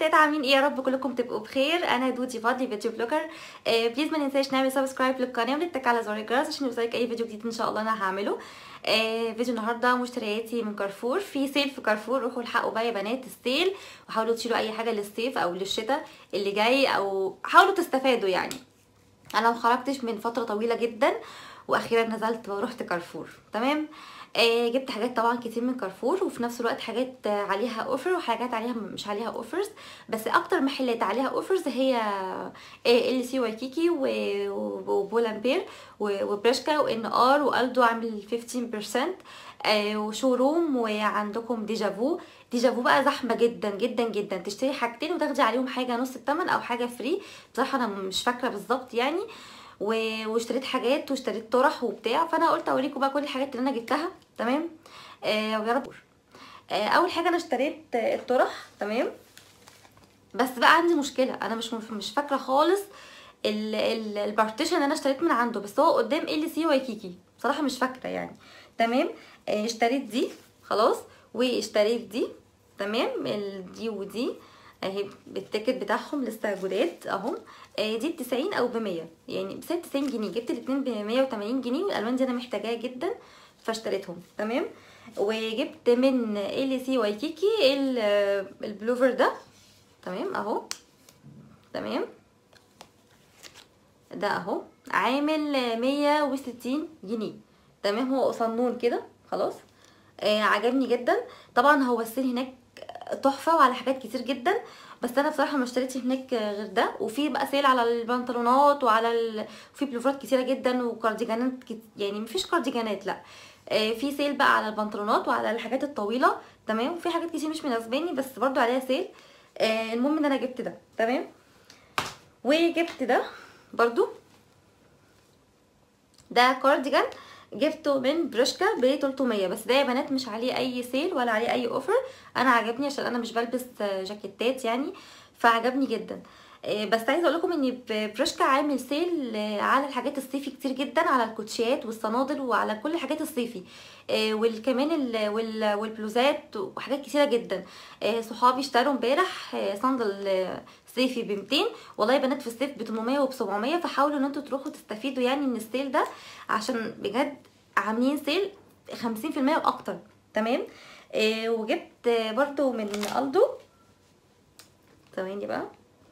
بنات عاملين ايه يا رب كلكم تبقوا بخير انا دودي فاضلي فيديو بلوجر آه بليز ما ننساش نعمل سبسكرايب للقناه ونتك على زر الجرس عشان يوصلك اي فيديو جديد ان شاء الله انا هعمله آه فيديو النهارده مشترياتي من كارفور في سيل في كارفور روحوا الحقوا بقى يا بنات السيل وحاولوا تشيلوا اي حاجه للصيف او للشتاء اللي جاي او حاولوا تستفادوا يعني انا ما خرجتش من فتره طويله جدا واخيرا نزلت ورحت كارفور تمام آه جبت حاجات طبعا كتير من كارفور وفي نفس الوقت حاجات آه عليها اوفر وحاجات عليها مش عليها اوفرز بس اكتر محلات عليها اوفرز هي ال سي وايكيكي وبولامبير وبريشكا وان ار والدو عامل 15% آه وشوروم وعندكم ديجافو ديجافو بقى زحمه جدا جدا جدا تشتري حاجتين وتاخدي عليهم حاجه نص الثمن او حاجه فري بصراحه انا مش فاكره بالظبط يعني واشتريت حاجات واشتريت طرح وبتاع فانا قلت اوريكم بقى كل الحاجات اللي انا جبتها تمام آه ويا رب آه اول حاجه انا اشتريت الطرح تمام بس بقى عندي مشكله انا مش مش فاكره خالص البارتيشن اللي انا اشتريت من عنده بس هو قدام ال سي وايكيكي بصراحه مش فاكره يعني تمام آه اشتريت دي خلاص واشتريت دي تمام دي ودي اهي بالتيكت بتاعهم لسه جداد اهم آه دي بتسعين او بمية يعني بسعر تسعين جنيه جبت الاتنين بمية وتمانين جنيه والالوان دي انا محتاجاها جدا فاشتريتهم تمام وجبت من ال سي وايكيكي البلوفر ده تمام اهو تمام ده اهو عامل مية وستين جنيه تمام هو قصنون كده خلاص آه عجبني جدا طبعا هو السيل هناك تحفه وعلى حاجات كتير جدا بس انا بصراحه ما اشتريتش هناك غير ده وفي بقى سيل على البنطلونات وعلى ال... في بلوفرات كتيره جدا وكارديجانات كت... يعني مفيش كارديجانات لا آه في سيل بقى على البنطلونات وعلى الحاجات الطويله تمام وفي حاجات كتير مش مناسباني بس برضو عليها سيل آه المهم ان انا جبت ده تمام وجبت ده برضو ده كارديجان جبته من برشكا ب 300 بس ده يا بنات مش عليه اي سيل ولا عليه اي اوفر انا عجبني عشان انا مش بلبس جاكيتات يعني فعجبني جدا بس عايزه اقول لكم ان برشكا عامل سيل على الحاجات الصيفي كتير جدا على الكوتشيات والصنادل وعلى كل الحاجات الصيفي والكمان والبلوزات وحاجات كتيره جدا صحابي اشتروا امبارح صندل صيفي ب 200 والله يا بنات في الصيف ب 800 وب 700 فحاولوا ان انتوا تروحوا تستفيدوا يعني من السيل ده عشان بجد عاملين سيل 50% واكتر تمام آه وجبت برضو من الدو ثواني بقى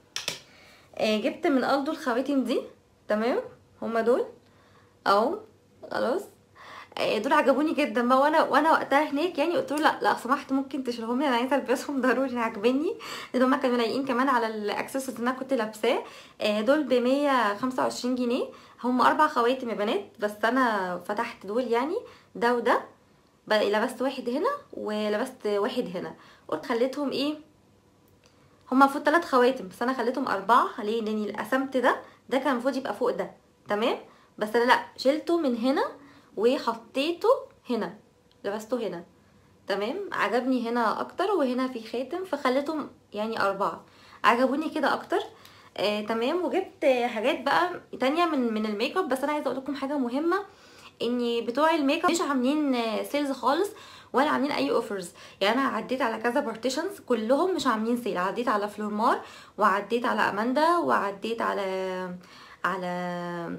آه جبت من الدو الخواتم دي تمام هما دول اهو خلاص دول عجبوني جدا بقى وانا وانا وقتها هناك يعني قلت له لا لا سمحت ممكن تشيلهم لي انا عايزه البسهم ضروري عاجبني لان هما كانوا لايقين كمان على الاكسسوارز اللي انا كنت لابساه دول ب 125 جنيه هم اربع خواتم يا بنات بس انا فتحت دول يعني ده وده لبست واحد هنا ولبست واحد هنا قلت خليتهم ايه هما المفروض ثلاث خواتم بس انا خليتهم اربعه ليه لاني قسمت ده ده كان المفروض يبقى فوق ده تمام بس انا لا شلته من هنا وحطيته هنا لبسته هنا تمام عجبني هنا اكتر وهنا في خاتم فخليتهم يعني اربعة عجبوني كده اكتر آه تمام وجبت حاجات بقى تانية من من الميك اب بس انا عايزه اقول لكم حاجه مهمه ان بتوع الميك اب مش عاملين سيلز خالص ولا عاملين اي اوفرز يعني انا عديت على كذا بارتيشنز كلهم مش عاملين سيل عديت على فلورمار وعديت على اماندا وعديت على على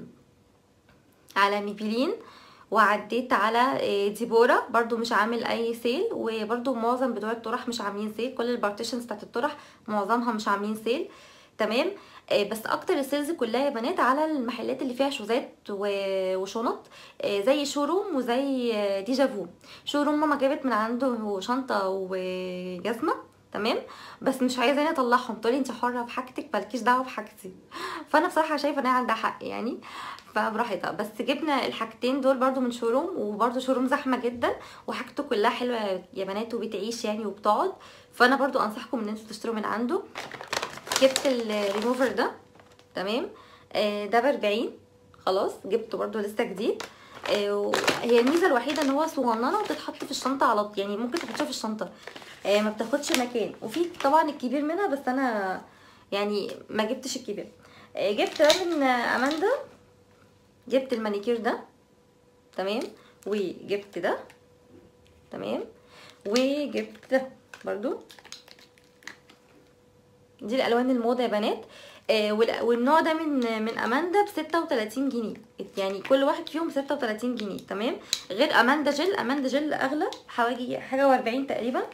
على ميبيلين وعديت على ديبورا برضو مش عامل اي سيل وبرضو معظم بتوع الطرح مش عاملين سيل كل البارتيشنز بتاعت الطرح معظمها مش عاملين سيل تمام بس اكتر السيلز كلها يا بنات على المحلات اللي فيها شوزات وشنط زي شوروم وزي ديجافو شوروم ماما جابت من عنده شنطه وجزمه تمام بس مش عايزاني اطلعهم تقولي انت حره بحاجتك مالكيش دعوه بحاجتي فانا بصراحه شايفه ان هي عندها حق يعني فبراحتها بس جبنا الحاجتين دول برضو من شوروم وبرضو شوروم زحمه جدا وحاجته كلها حلوه يا بنات وبتعيش يعني وبتقعد فانا برضو انصحكم ان انتوا تشتروا من عنده جبت الريموفر ده تمام آه ده ب 40 خلاص جبته برضو لسه جديد آه هي الميزه الوحيده ان هو صغننه وتتحط في الشنطه على يعني ممكن تحطيها في الشنطه آه ما بتاخدش مكان وفي طبعا الكبير منها بس انا يعني ما جبتش الكبير آه جبت ده من اماندا جبت المانيكير ده تمام وجبت ده تمام وجبت ده برضو دي الالوان الموضه يا بنات آه وال- والنوع ده من من اماندا ب 36 جنيه يعني كل واحد فيهم 36 جنيه تمام غير اماندا جل اماندا جل اغلى حوالي حاجه و40 تقريبا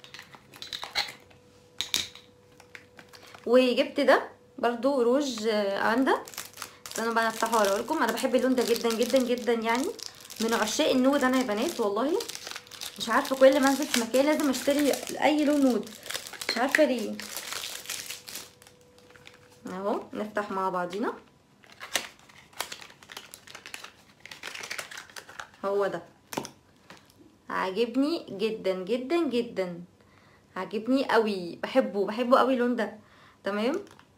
وجبت ده برضو روج آه، اماندا استنوا بقى افتحه واوريه لكم انا بحب اللون ده جدا جدا جدا يعني من عشاق النود انا يا بنات والله مش عارفه كل ما انزل في مكان لازم اشتري اي لون نود مش عارفه ليه اهو نفتح مع بعضينا هو ده عاجبني جدا جدا جدا عاجبني قوي بحبه بحبه قوي اللون ده تمام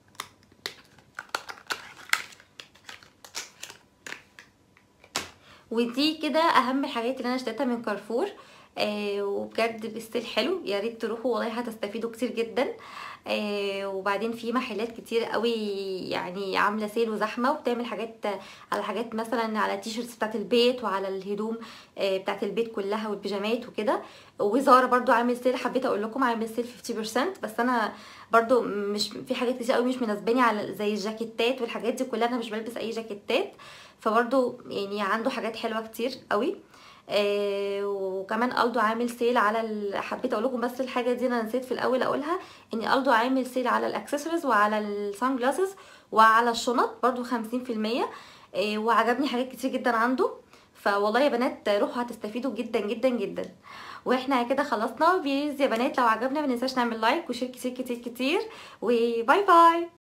ودي كده اهم الحاجات اللي انا اشتريتها من كارفور آه وبجد بستيل حلو يا ريت تروحوا والله هتستفيدوا كتير جدا آه وبعدين في محلات كتير قوي يعني عامله سيل وزحمه وبتعمل حاجات على حاجات مثلا على التيشيرتس بتاعت البيت وعلى الهدوم آه بتاعت البيت كلها والبيجامات وكده وزاره برضو عامل سيل حبيت اقول لكم عامل سيل 50% بس انا برضو مش في حاجات كتير قوي مش مناسباني على زي الجاكيتات والحاجات دي كلها انا مش بلبس اي جاكيتات فبرضو يعني عنده حاجات حلوه كتير قوي آه وكمان الدو عامل سيل على ال... حبيت اقول لكم بس الحاجه دي انا نسيت في الاول اقولها ان الدو عامل سيل على الاكسسوارز وعلى السان جلاسز وعلى الشنط برضو 50% آه وعجبني حاجات كتير جدا عنده فوالله يا بنات روحوا هتستفيدوا جدا جدا جدا واحنا كده خلصنا بليز يا بنات لو عجبنا ما ننساش نعمل لايك وشير كتير كتير كتير وباي باي